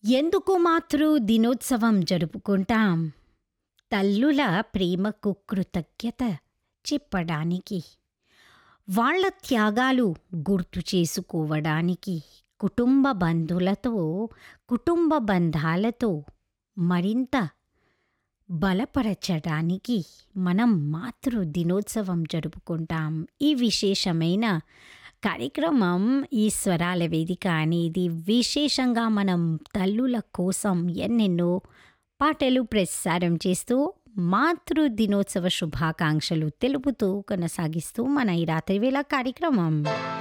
ఎందుకు మాతృ దినోత్సవం జరుపుకుంటాం తల్లుల ప్రేమకు కృతజ్ఞత చెప్పడానికి వాళ్ళ త్యాగాలు గుర్తు చేసుకోవడానికి కుటుంబ బంధువులతో కుటుంబ బంధాలతో మరింత బలపరచడానికి మనం మాతృ దినోత్సవం జరుపుకుంటాం ఈ విశేషమైన కార్యక్రమం ఈ స్వరాల వేదిక అనేది విశేషంగా మనం తల్లుల కోసం ఎన్నెన్నో పాటలు ప్రసారం చేస్తూ మాతృ దినోత్సవ శుభాకాంక్షలు తెలుపుతూ కొనసాగిస్తూ మన ఈ రాత్రి వేళ కార్యక్రమం